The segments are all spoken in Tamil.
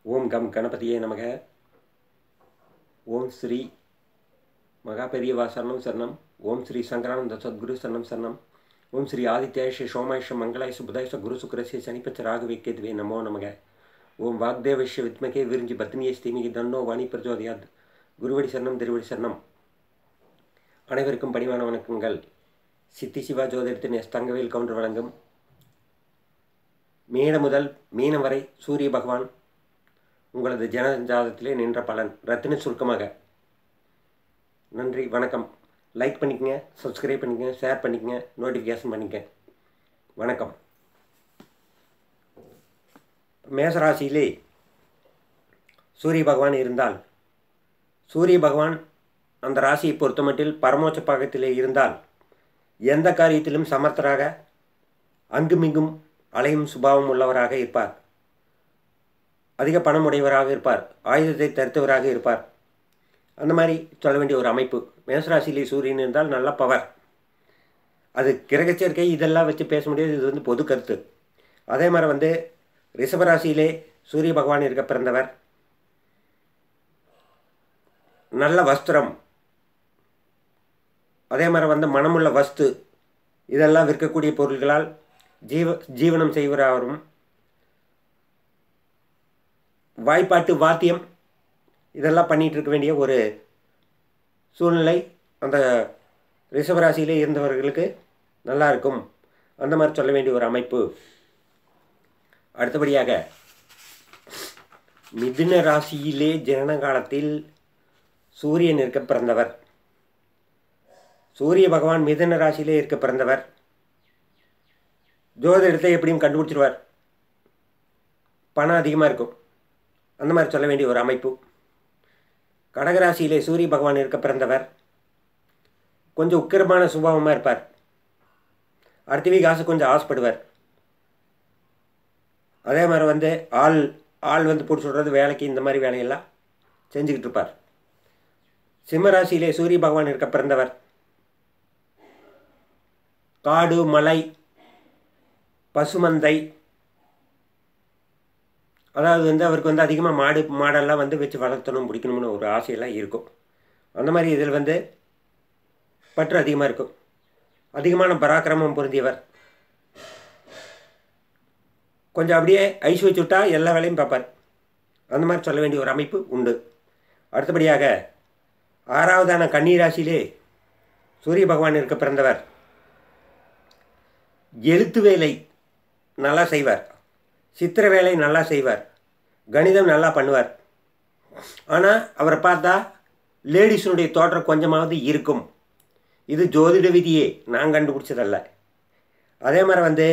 ஓம் கம் கணபதியே நமக ஓம் ஸ்ரீ மகா பெரியவா சரணம் சரணம் ஓம் ஸ்ரீ சங்கரானந்த சத்குரு சரணம் சரணம் ஓம் ஸ்ரீ ஆதித்யாயஷ சோமாயஷ மங்களாயஷ புதாயஷ குரு சுக்கரஸ்ய சனிப்பச்ச ராகவே கேதுவே நமோ நமக ஓம் வாக்தேவஷ்ய வித்மகே விரிஞ்சி பத்னியே ஸ்தீமிகி தன்னோ வாணி பிரஜோதயாத் குருவடி சரணம் திருவடி சரணம் அனைவருக்கும் பணிவான வணக்கங்கள் சித்தி சிவா ஜோதிடத்தின் எஸ் தங்கவேல் கவுண்டர் வழங்கும் மீன முதல் மீனம் வரை சூரிய பகவான் உங்களது ஜனஜாதத்திலே நின்ற பலன் ரத்தின சுருக்கமாக நன்றி வணக்கம் லைக் பண்ணிக்கங்க சப்ஸ்கிரைப் பண்ணிக்கங்க ஷேர் பண்ணிக்கங்க நோட்டிஃபிகேஷன் பண்ணிக்கங்க வணக்கம் மேசராசியிலே சூரிய பகவான் இருந்தால் சூரிய பகவான் அந்த ராசியை பொறுத்தமட்டில் பரமோச்ச பாகத்திலே இருந்தால் எந்த காரியத்திலும் சமர்த்தராக அங்குமிங்கும் அலையும் சுபாவம் உள்ளவராக இருப்பார் அதிக பணம் உடையவராக இருப்பார் ஆயுதத்தை தரித்தவராக இருப்பார் அந்த மாதிரி சொல்ல வேண்டிய ஒரு அமைப்பு மேசராசியிலே சூரியன் இருந்தால் நல்ல பவர் அது கிரக சேர்க்கை இதெல்லாம் வச்சு பேச முடியாது இது வந்து பொது கருத்து அதே மாதிரி வந்து ரிஷபராசியிலே சூரிய பகவான் இருக்க பிறந்தவர் நல்ல வஸ்திரம் அதே மாதிரி வந்து மனமுள்ள வஸ்து இதெல்லாம் விற்கக்கூடிய பொருள்களால் ஜீவ ஜீவனம் செய்வராகவும் வாய்ப்பாட்டு வாத்தியம் இதெல்லாம் பண்ணிகிட்டு இருக்க வேண்டிய ஒரு சூழ்நிலை அந்த ரிஷபராசியிலே இருந்தவர்களுக்கு நல்லா இருக்கும் அந்த மாதிரி சொல்ல வேண்டிய ஒரு அமைப்பு அடுத்தபடியாக மிதுன ராசியிலே ஜனன காலத்தில் சூரியன் இருக்க பிறந்தவர் சூரிய பகவான் மிதன ராசியிலே இருக்க பிறந்தவர் ஜோதிடத்தை எப்படியும் கண்டுபிடிச்சிருவார் பணம் அதிகமாக இருக்கும் அந்த மாதிரி சொல்ல வேண்டிய ஒரு அமைப்பு கடகராசியிலே சூரிய பகவான் இருக்க பிறந்தவர் கொஞ்சம் உக்கிரமான சுபாவமாக இருப்பார் அடுத்தவி காசு கொஞ்சம் ஆசைப்படுவார் அதே மாதிரி வந்து ஆள் ஆள் வந்து பிடிச்சி விடுறது வேலைக்கு இந்த மாதிரி வேலையெல்லாம் செஞ்சுக்கிட்டு இருப்பார் சிம்மராசியிலே சூரிய பகவான் இருக்க பிறந்தவர் காடு மலை பசுமந்தை அதாவது வந்து அவருக்கு வந்து அதிகமாக மாடு மாடெல்லாம் வந்து வச்சு வளர்த்தணும் பிடிக்கணும்னு ஒரு ஆசையெல்லாம் இருக்கும் அந்த மாதிரி இதில் வந்து பற்று அதிகமாக இருக்கும் அதிகமான பராக்கிரமம் பொருந்தியவர் கொஞ்சம் அப்படியே ஐஸ் வச்சு விட்டா எல்லா வேலையும் பார்ப்பார் அந்த மாதிரி சொல்ல வேண்டிய ஒரு அமைப்பு உண்டு அடுத்தபடியாக ஆறாவதான கன்னிராசியிலே சூரிய பகவான் இருக்க பிறந்தவர் எழுத்து வேலை நல்லா செய்வார் சித்திர வேலை நல்லா செய்வார் கணிதம் நல்லா பண்ணுவார் ஆனால் அவரை பார்த்தா லேடிஸுடைய தோற்றம் கொஞ்சமாவது இருக்கும் இது ஜோதிட விதியே நான் கண்டுபிடிச்சதல்ல அதே மாதிரி வந்து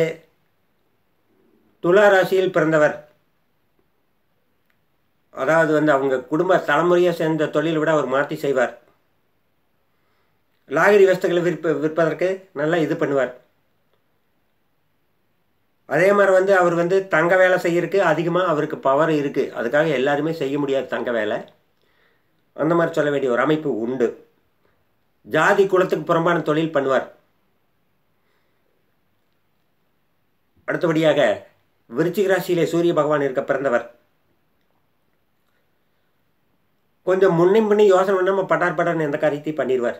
துலா ராசியில் பிறந்தவர் அதாவது வந்து அவங்க குடும்ப தலைமுறையாக சேர்ந்த தொழிலை விட அவர் மாற்றி செய்வார் லாகிரி வஸ்துகளை விற்ப விற்பதற்கு நல்லா இது பண்ணுவார் அதே மாதிரி வந்து அவர் வந்து தங்க வேலை செய்யறதுக்கு அதிகமாக அவருக்கு பவர் இருக்குது அதுக்காக எல்லாருமே செய்ய முடியாது தங்க வேலை அந்த மாதிரி சொல்ல வேண்டிய ஒரு அமைப்பு உண்டு ஜாதி குலத்துக்கு புறம்பான தொழில் பண்ணுவார் அடுத்தபடியாக விருச்சிக ராசியிலே சூரிய பகவான் இருக்க பிறந்தவர் கொஞ்சம் முன்னே முன்னே யோசனை பண்ணாமல் பட்டார் பட்டார்னு எந்த காரியத்தையும் பண்ணிடுவார்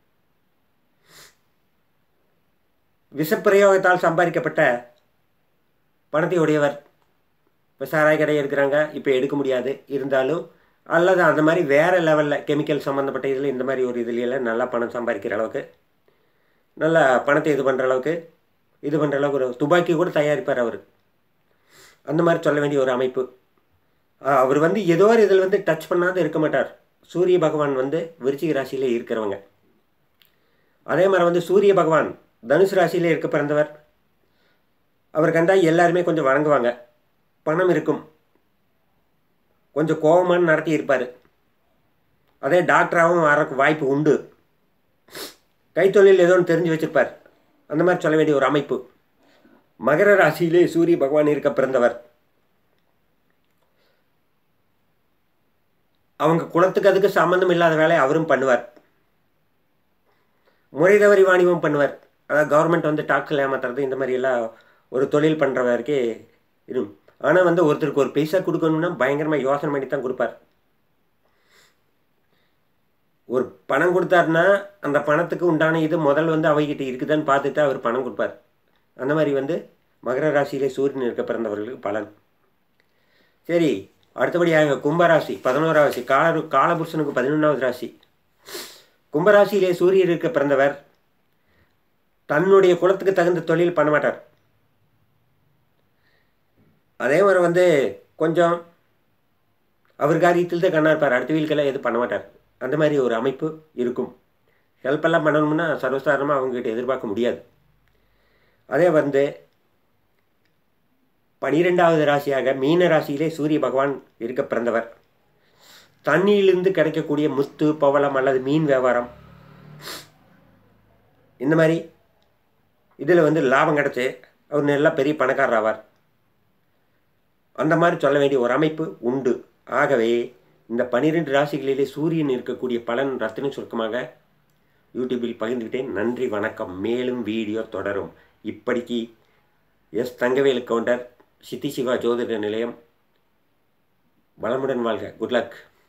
விஷப்பிரயோகத்தால் சம்பாதிக்கப்பட்ட பணத்தை உடையவர் இப்போ சாராய் கடை எடுக்கிறாங்க இப்போ எடுக்க முடியாது இருந்தாலும் அல்லது அந்த மாதிரி வேறு லெவலில் கெமிக்கல் சம்மந்தப்பட்ட இதில் இந்த மாதிரி ஒரு இதுலையெல்லாம் நல்லா பணம் சம்பாதிக்கிற அளவுக்கு நல்லா பணத்தை இது பண்ணுற அளவுக்கு இது பண்ணுற அளவுக்கு ஒரு துப்பாக்கி கூட தயாரிப்பார் அவர் அந்த மாதிரி சொல்ல வேண்டிய ஒரு அமைப்பு அவர் வந்து ஏதோ ஒரு இதில் வந்து டச் பண்ணாத இருக்க மாட்டார் சூரிய பகவான் வந்து விருச்சிக ராசியிலே இருக்கிறவங்க அதே மாதிரி வந்து சூரிய பகவான் தனுசு ராசியிலே இருக்க பிறந்தவர் அவர் கண்டா எல்லாருமே கொஞ்சம் வணங்குவாங்க பணம் இருக்கும் கொஞ்சம் கோபமான நடத்தி இருப்பார் அதே டாக்டராகவும் வரக்கு வாய்ப்பு உண்டு கைத்தொழில் ஏதோ ஒன்று தெரிஞ்சு வச்சிருப்பார் அந்த மாதிரி சொல்ல வேண்டிய ஒரு அமைப்பு மகர ராசியிலே சூரிய பகவான் இருக்க பிறந்தவர் அவங்க குலத்துக்கு அதுக்கு சம்மந்தம் இல்லாத வேலையை அவரும் பண்ணுவார் முறை தவறி வாணிபம் பண்ணுவார் அதாவது கவர்மெண்ட் வந்து டாக்ஸில் ஏமாத்துறது இந்த மாதிரி எல்லாம் ஒரு தொழில் பண்ணுறவருக்கே இரும் ஆனால் வந்து ஒருத்தருக்கு ஒரு பைசா கொடுக்கணும்னா பயங்கரமாக யோசனை பண்ணி தான் கொடுப்பார் ஒரு பணம் கொடுத்தாருன்னா அந்த பணத்துக்கு உண்டான இது முதல் வந்து அவகிட்ட இருக்குதான்னு பார்த்துட்டு அவர் பணம் கொடுப்பார் அந்த மாதிரி வந்து மகர ராசியிலே சூரியன் இருக்க பிறந்தவர்களுக்கு பலன் சரி அடுத்தபடியாக கும்பராசி பதினோராவது ராசி கால காலபுருஷனுக்கு பதினொன்றாவது ராசி கும்பராசியிலே சூரியன் இருக்க பிறந்தவர் தன்னுடைய குலத்துக்கு தகுந்த தொழில் பண்ண மாட்டார் அதே மாதிரி வந்து கொஞ்சம் அவர் காரியத்தில் தான் கண்ணா இருப்பார் அடுத்த வீலுக்கெல்லாம் எதுவும் பண்ண மாட்டார் அந்த மாதிரி ஒரு அமைப்பு இருக்கும் ஹெல்ப் எல்லாம் பண்ணணும்னா சர்வசாதாரணமாக அவங்ககிட்ட எதிர்பார்க்க முடியாது அதே வந்து பனிரெண்டாவது ராசியாக மீன ராசியிலே சூரிய பகவான் இருக்க பிறந்தவர் தண்ணியிலிருந்து கிடைக்கக்கூடிய முத்து பவளம் அல்லது மீன் வியாபாரம் இந்த மாதிரி இதில் வந்து லாபம் கிடச்சி அவர் நல்லா பெரிய பணக்காரர் ஆவார் அந்த மாதிரி சொல்ல வேண்டிய ஒரு அமைப்பு உண்டு ஆகவே இந்த பனிரெண்டு ராசிகளிலே சூரியன் இருக்கக்கூடிய பலன் ரத்தின சுருக்கமாக யூடியூபில் பகிர்ந்துக்கிட்டேன் நன்றி வணக்கம் மேலும் வீடியோ தொடரும் இப்படிக்கு எஸ் தங்கவேலு கவுண்டர் சித்தி சிவா ஜோதிட நிலையம் வளமுடன் வாழ்க குட் லக்